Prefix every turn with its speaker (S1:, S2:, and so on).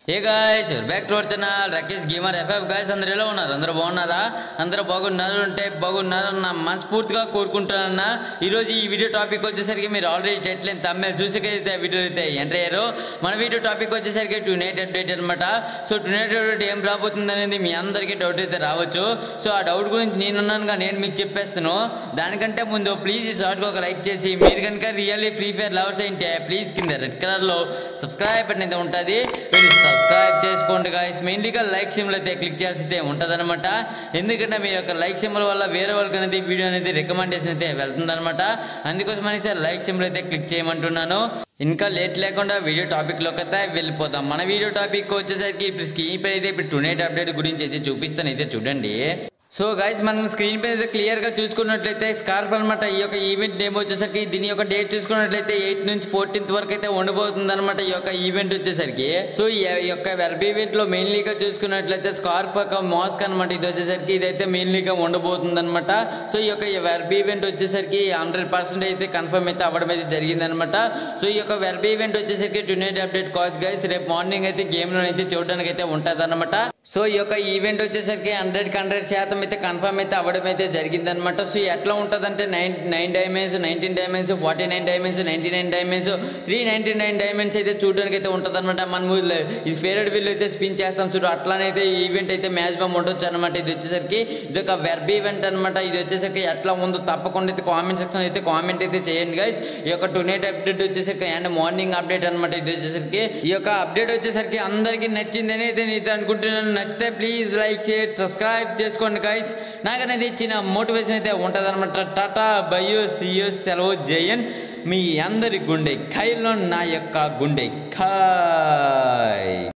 S1: A guys back to our channel Rakesh gamer FF guys అందరు ఎలా ఉన్నారు అందరూ బాగున్నారా అందరూ బాగున్నారు అంటే బాగున్నారని నా మనస్ఫూర్తిగా కోరుకుంటున్నా ఈ రోజు ఈ వీడియో టాపిక్ వచ్చేసరికి మీరు ఆల్రెడీ టైటిల్ తమ్మే చూసుకైతే వీడియో అయితే ఎంటర్ అయ్యారు మన వీడియో టాపిక్ వచ్చేసరికి టునైట్ అప్డేట్ అనమాట సో టునైట్ అప్డేట్ ఏం రాబోతుంది అనేది మీ అందరికీ డౌట్ అయితే రావచ్చు సో ఆ డౌట్ గురించి నేనున్నానుగా నేను మీకు చెప్పేస్తాను దానికంటే ముందు ప్లీజ్ ఈ షార్ట్కి ఒక లైక్ చేసి మీరు కనుక రియల్లీ ఫ్రీ ఫైర్ లవర్స్ అయితే ప్లీజ్ కింద రెడ్ కలర్లో సబ్స్క్రైబ్ బటన్ అయితే ఉంటుంది వెళ్ళి సబ్స్క్రైబ్ చేసుకోండి గాయస్ మెయిన్లీగా లైక్ సింబల్ అయితే క్లిక్ చేయాల్సి ఉంటుందన్నమాట ఎందుకంటే మీ యొక్క లైక్ సింబల్ వల్ల వేరే వాళ్ళకి అనేది వీడియో అనేది రికమెండేషన్ అయితే వెళ్తుందన్నమాట అందుకోసం అనేసి లైక్ సింబల్ అయితే క్లిక్ చేయమంటున్నాను ఇంకా లేట్ లేకుండా వీడియో టాపిక్లోకి అయితే వెళ్ళిపోతాం మన వీడియో టాపిక్ వచ్చేసరికి ఇప్పుడు స్క్రీన్ పై అయితే ఇప్పుడు టునైట్ అప్డేట్ గురించి అయితే చూపిస్తాను అయితే చూడండి సో గైస్ మనం స్క్రీన్ పై అయితే క్లియర్ గా చూసుకున్నట్లయితే స్కార్ఫ్ అనమాట ఈ యొక్క ఈవెంట్ నేమ్ వచ్చేసరికి దీని యొక్క డేట్ చూసుకున్నట్లయితే ఎయిట్ నుంచి ఫోర్టీన్త్ వరకు అయితే ఉండబోతుంది అనమాట ఈ యొక్క ఈవెంట్ వచ్చేసరికి సో ఈ యొక్క వెర్బ్ ఈవెంట్ లో మెయిన్లీగా చూసుకున్నట్లయితే స్కార్ఫ్ యొక్క మాస్క్ అనమాట ఇది వచ్చేసరికి ఇదైతే మెయిన్లీగా ఉండబోతుంది అనమాట సో ఈ యొక్క వెర్బ్ ఈవెంట్ వచ్చేసరికి హండ్రెడ్ పర్సెంట్ అయితే కన్ఫర్మ్ అయితే అవ్వడం అయితే జరిగింది అనమాట సో ఈ యొక్క వెర్బ్ ఈవెంట్ వచ్చేసరికి టునైట్ అప్డేట్ కాదు గైస్ రేపు మార్నింగ్ అయితే గేమ్ లో అయితే చూడడానికి అయితే ఉంటుంది అనమాట సో ఈ యొక్క ఈవెంట్ వచ్చేసరికి హండ్రెడ్ హండ్రెడ్ శాతం అయితే కన్ఫర్మ్ అయితే అవ్వడం అయితే జరిగింది అనమాట సో ఎట్లా ఉంటుంది అంటే nine nine diamonds nineteen diamonds forty nine diamonds ninety nine diamonds three ninety nine diamonds అయితే చూడడానికి అయితే ఉంటుంది అనమాట మనము ఇది ఫేవరెట్ బిల్ అయితే స్పిన్ చేస్తాం చూడు అట్లానైతే ఈ ఈవెంట్ అయితే మ్యాక్సిమం ఉండొచ్చు అనమాట ఇది వచ్చేసరికి ఇది ఒక వెర్బ్ ఈవెంట్ అనమాట ఇది వచ్చేసరికి ఎట్లా ఉందో తప్పకుండా అయితే కామెంట్ సెక్షన్ అయితే కామెంట్ అయితే చేయండి గైస్ ఈ యొక్క టునైట్ అప్డేట్ వచ్చేసరికి అండ్ మార్నింగ్ అప్డేట్ అనమాట ఇది వచ్చేసరికి ఈ యొక్క అప్డేట్ వచ్చేసరికి అందరికీ నచ్చిందని అయితే నేను అనుకుంటున్నాను నచ్చితే ప్లీజ్ లైక్ షేర్ సబ్స్క్రైబ్ చేసుకోండి గైస్ నాకనేది ఇచ్చిన మోటివేషన్ అయితే ఉంటుంది అనమాట టాటా బయో సియో సెలవు జయన్ మీ అందరి గుండె ఖైలో నా యొక్క గుండె ఖాయ్